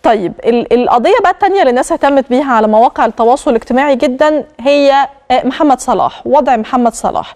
طيب ال- القضيه بقى الثانيه اللي الناس اهتمت بيها على مواقع التواصل الاجتماعي جدا هي آه، محمد صلاح وضع محمد صلاح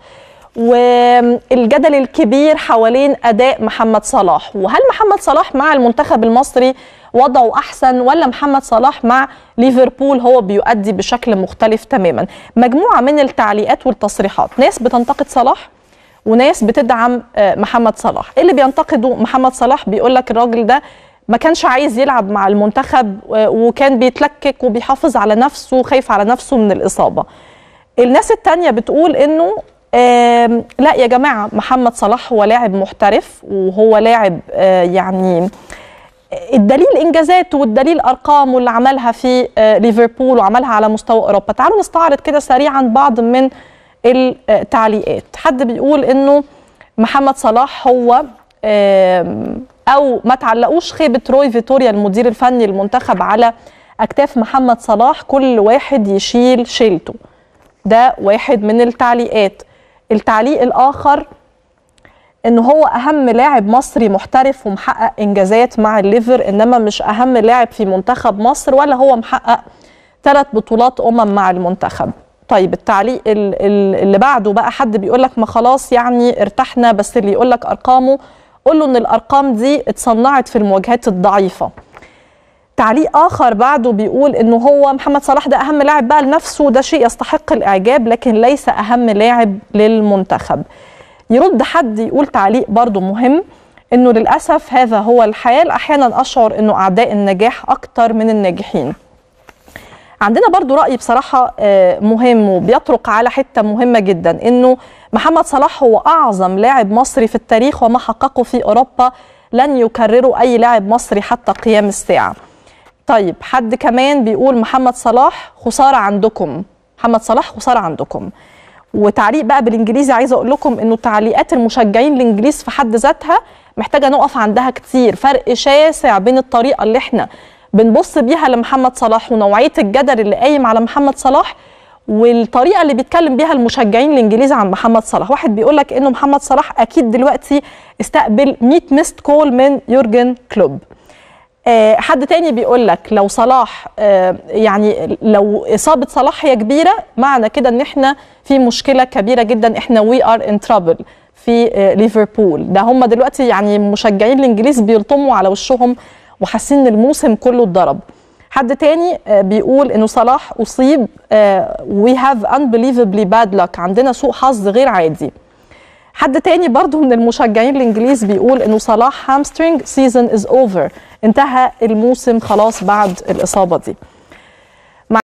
والجدل الكبير حوالين اداء محمد صلاح وهل محمد صلاح مع المنتخب المصري وضعه احسن ولا محمد صلاح مع ليفربول هو بيؤدي بشكل مختلف تماما مجموعه من التعليقات والتصريحات ناس بتنتقد صلاح وناس بتدعم آه، محمد صلاح اللي بينتقدوا محمد صلاح بيقول لك الراجل ده ما كانش عايز يلعب مع المنتخب آه، وكان بيتلكك وبيحافظ على نفسه وخايف على نفسه من الإصابة الناس التانية بتقول انه آم، لا يا جماعة محمد صلاح هو لاعب محترف وهو لاعب آه، يعني الدليل انجازاته والدليل ارقامه اللي عملها في آه، ليفربول وعملها على مستوى اوروبا تعالوا نستعرض كده سريعا بعض من التعليقات حد بيقول انه محمد صلاح هو آم، او ما تعلقوش خيبه روي فيتوريا المدير الفني للمنتخب على اكتاف محمد صلاح كل واحد يشيل شيلته ده واحد من التعليقات التعليق الاخر ان هو اهم لاعب مصري محترف ومحقق انجازات مع الليفر انما مش اهم لاعب في منتخب مصر ولا هو محقق ثلاث بطولات امم مع المنتخب طيب التعليق ال- ال- اللي بعده بقى حد بيقول لك ما خلاص يعني ارتحنا بس اللي يقول لك ارقامه قول له ان الارقام دي اتصنعت في المواجهات الضعيفه تعليق اخر بعده بيقول انه هو محمد صلاح ده اهم لاعب بقى لنفسه ده شيء يستحق الاعجاب لكن ليس اهم لاعب للمنتخب يرد حد يقول تعليق برضه مهم انه للاسف هذا هو الحال احيانا اشعر انه اعداء النجاح اكتر من الناجحين عندنا برضو رأي بصراحة آه، مهم وبيطرق على حتة مهمة جدا إنه محمد صلاح هو أعظم لاعب مصري في التاريخ وما حققه في أوروبا لن يكرره أي لاعب مصري حتى قيام الساعة طيب حد كمان بيقول محمد صلاح خسارة عندكم محمد صلاح خسارة عندكم وتعليق بقى بالانجليزي عايزه اقول لكم انه تعليقات المشجعين الانجليز في حد ذاتها محتاجه نقف عندها كتير فرق شاسع بين الطريقه اللي احنا بنبص بيها لمحمد صلاح ونوعيه الجدل اللي قايم على محمد صلاح والطريقه اللي بيتكلم بيها المشجعين الانجليز عن محمد صلاح واحد بيقول لك انه محمد صلاح اكيد دلوقتي استقبل 100 ميست كول من يورجن كلوب آه، حد تاني بيقول لك لو صلاح آه، يعني لو اصابه صلاح هي كبيره معنى كده ان احنا في مشكله كبيره جدا احنا وي ار ان ترابل في آه، ليفربول ده هم دلوقتي يعني مشجعين الانجليز بيلطموا على وشهم وحاسين ان الموسم كله اتضرب حد تاني آه، بيقول انه صلاح اصيب وي هاف unbelievably bad luck عندنا سوء حظ غير عادي حد تاني برضو من المشجعين الانجليز بيقول انه صلاح هامسترينج سيزون از اوفر انتهى الموسم خلاص بعد الاصابه دي